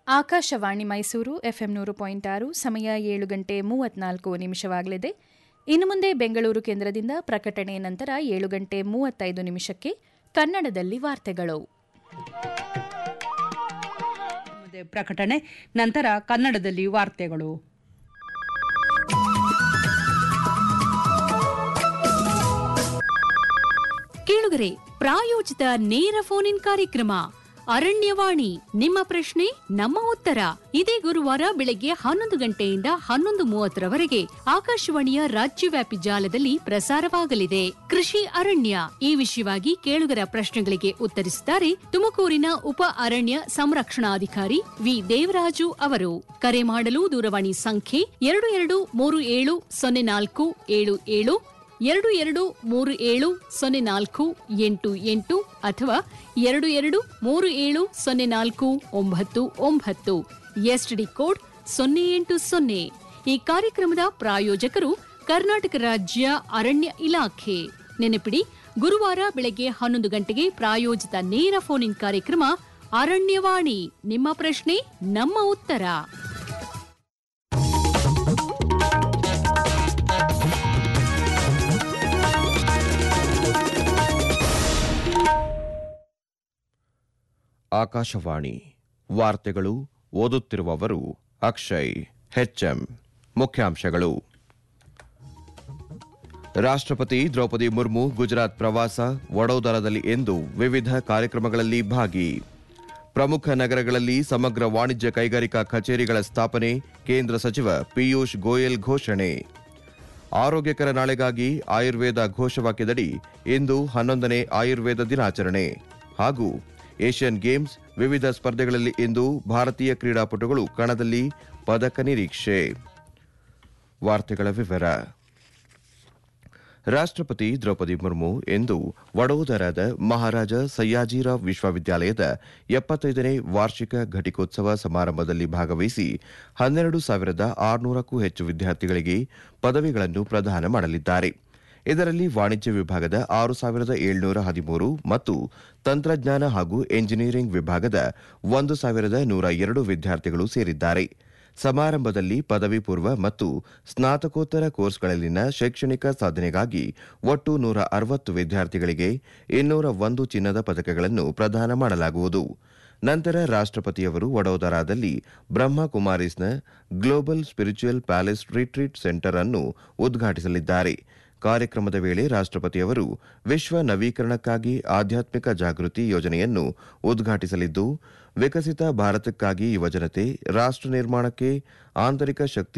Akashvani Mysuru FM ನೂರು point ಆರು ಸಮಯ ಏಳು ಗಂಟೆ ಮೂವತ್ನಾಲ್ಕು ನಿಮಿಷವಾಗಲಿದೆ ಇನ್ನು ಮುಂದೆ ಬೆಂಗಳೂರು ಕೇಂದ್ರದಿಂದ ಪ್ರಕಟಣೆ ನಂತರ ಏಳು ಗಂಟೆ ಮೂವತ್ತೈದು ನಿಮಿಷಕ್ಕೆ ಕನ್ನಡದಲ್ಲಿ ವಾರ್ತೆಗಳು ಮುಂದೆ ಪ್ರಕಟಣೆ ನಂತರ ಕನ್ನಡದಲ್ಲಿ ವಾರ್ತೆಗಳು ಕೇಳುಗರೆ ಪ್ರಾಯೋಜಿತ ನೇರ ಫೋನ್ ಇನ್ ಕಾರ್ಯಕ್ರಮ ಅರಣ್ಯವಾಣಿ ನಿಮ್ಮ ಪ್ರಶ್ನೆ ನಮ್ಮ ಉತ್ತರ ಇದೇ ಗುರುವಾರ ಬೆಳಗ್ಗೆ ಹನ್ನೊಂದು ಗಂಟೆಯಿಂದ ಹನ್ನೊಂದು ಮೂವತ್ತರವರೆಗೆ ಆಕಾಶವಾಣಿಯ ರಾಜ್ಯವ್ಯಾಪಿ ಜಾಲದಲ್ಲಿ ಪ್ರಸಾರವಾಗಲಿದೆ ಕೃಷಿ ಅರಣ್ಯ ಈ ವಿಷಯವಾಗಿ ಕೇಳುಗರ ಪ್ರಶ್ನೆಗಳಿಗೆ ಉತ್ತರಿಸಿದ್ದಾರೆ ತುಮಕೂರಿನ ಉಪ ಅರಣ್ಯ ಸಂರಕ್ಷಣಾಧಿಕಾರಿ ವಿ ದೇವರಾಜು ಅವರು ಕರೆ ಮಾಡಲು ದೂರವಾಣಿ ಸಂಖ್ಯೆ ಎರಡು ಎರಡು ಮೂರು ಏಳು ಸೊನ್ನೆ ನಾಲ್ಕು ಏಳು ಏಳು ಎರಡು ಎರಡು ಮೂರು ಏಳು ಸೊನ್ನೆ ನಾಲ್ಕು ಎಂಟು ಎಂಟು ಅಥವಾ ಎರಡು ಎರಡು ಮೂರು ಏಳು ಸೊನ್ನೆ ನಾಲ್ಕು ಒಂಬತ್ತು ಒಂಬತ್ತು ಎಸ್ಟಿಡಿ ಕೋಡ್ ಸೊನ್ನೆ ಎಂಟು ಸೊನ್ನೆ ಈ ಕಾರ್ಯಕ್ರಮದ ಪ್ರಾಯೋಜಕರು ಕರ್ನಾಟಕ ರಾಜ್ಯ ಅರಣ್ಯ ಇಲಾಖೆ ನೆನಪಿಡಿ ಗುರುವಾರ ಬೆಳಗ್ಗೆ ಹನ್ನೊಂದು ಗಂಟೆಗೆ ಪ್ರಾಯೋಜಿತ ನೇರ ಫೋನ್ ಇನ್ ಕಾರ್ಯಕ್ರಮ ಅರಣ್ಯವಾಣಿ ನಿಮ್ಮ ಪ್ರಶ್ನೆ ನಮ್ಮ ಉತ್ತರ ಆಕಾಶವಾಣಿ ವಾರ್ತೆಗಳು ಓದುತ್ತಿರುವವರು ಅಕ್ಷಯ್ ಹೆಚ್ಎಂ ಮುಖ್ಯಾಂಶಗಳು ರಾಷ್ಟ್ರಪತಿ ದ್ರೌಪದಿ ಮುರ್ಮು ಗುಜರಾತ್ ಪ್ರವಾಸ ವಡೋದರದಲ್ಲಿ ಇಂದು ವಿವಿಧ ಕಾರ್ಯಕ್ರಮಗಳಲ್ಲಿ ಭಾಗಿ ಪ್ರಮುಖ ನಗರಗಳಲ್ಲಿ ಸಮಗ್ರ ವಾಣಿಜ್ಯ ಕೈಗಾರಿಕಾ ಕಚೇರಿಗಳ ಸ್ಥಾಪನೆ ಕೇಂದ್ರ ಸಚಿವ ಪಿಯೂಷ್ ಗೋಯಲ್ ಘೋಷಣೆ ಆರೋಗ್ಯಕರ ನಾಳೆಗಾಗಿ ಆಯುರ್ವೇದ ಘೋಷವಾಕ್ಯದಡಿ ಇಂದು ಹನ್ನೊಂದನೇ ಆಯುರ್ವೇದ ದಿನಾಚರಣೆ ಹಾಗೂ ಏಷ್ಯನ್ ಗೇಮ್ಸ್ ವಿವಿಧ ಸ್ಪರ್ಧೆಗಳಲ್ಲಿ ಇಂದು ಭಾರತೀಯ ಕ್ರೀಡಾಪಟುಗಳು ಕಣದಲ್ಲಿ ಪದಕ ನಿರೀಕ್ಷೆ ವಾರ್ತೆಗಳ ವಿವರ ರಾಷ್ಟ್ರಪತಿ ದ್ರೌಪದಿ ಮುರ್ಮು ಇಂದು ವಡೋದರಾದ ಮಹಾರಾಜ ಸಯ್ಯಾಜಿರಾವ್ ವಿಶ್ವವಿದ್ಯಾಲಯದ ಎಪ್ಪತ್ತೈದನೇ ವಾರ್ಷಿಕ ಘಟಿಕೋತ್ಸವ ಸಮಾರಂಭದಲ್ಲಿ ಭಾಗವಹಿಸಿ ಹನ್ನೆರಡು ಸಾವಿರದ ಆರುನೂರಕ್ಕೂ ಹೆಚ್ಚು ವಿದ್ಯಾರ್ಥಿಗಳಿಗೆ ಪದವಿಗಳನ್ನು ಪ್ರದಾನ ಮಾಡಲಿದ್ದಾರೆ ಇದರಲ್ಲಿ ವಾಣಿಜ್ಯ ವಿಭಾಗದ ಆರು ಸಾವಿರದ ಏಳ್ನೂರ ಹದಿಮೂರು ಮತ್ತು ತಂತ್ರಜ್ಞಾನ ಹಾಗೂ ಎಂಜಿನಿಯರಿಂಗ್ ವಿಭಾಗದ ಒಂದು ಸಾವಿರದ ನೂರ ಎರಡು ವಿದ್ಯಾರ್ಥಿಗಳು ಸೇರಿದ್ದಾರೆ ಸಮಾರಂಭದಲ್ಲಿ ಪದವಿ ಪೂರ್ವ ಮತ್ತು ಸ್ನಾತಕೋತ್ತರ ಕೋರ್ಸ್ಗಳಲ್ಲಿನ ಶೈಕ್ಷಣಿಕ ಸಾಧನೆಗಾಗಿ ಒಟ್ಟು ನೂರ ಅರವತ್ತು ವಿದ್ಯಾರ್ಥಿಗಳಿಗೆ ಇನ್ನೂರ ಒಂದು ಚಿನ್ನದ ಪದಕಗಳನ್ನು ಪ್ರದಾನ ಮಾಡಲಾಗುವುದು ನಂತರ ರಾಷ್ಟ್ರಪತಿಯವರು ವಡೋದರಾದಲ್ಲಿ ಬ್ರಹ್ಮಕುಮಾರೀಸ್ನ global spiritual palace retreat centre ಅನ್ನು ಉದ್ಘಾಟಿಸಲಿದ್ದಾರೆ ಕಾರ್ಯಕ್ರಮದ ವೇಳೆ ರಾಷ್ಟ್ರಪತಿಯವರು ವಿಶ್ವ ನವೀಕರಣಕ್ಕಾಗಿ ಆಧ್ಯಾತ್ಮಿಕ ಜಾಗೃತಿ ಯೋಜನೆಯನ್ನು ಉದ್ಘಾಟಿಸಲಿದ್ದು ವಿಕಸಿತ ಭಾರತಕ್ಕಾಗಿ ಯುವಜನತೆ ರಾಷ್ಟ್ರ ನಿರ್ಮಾಣಕ್ಕೆ ಆಂತರಿಕ ಶಕ್ತಿ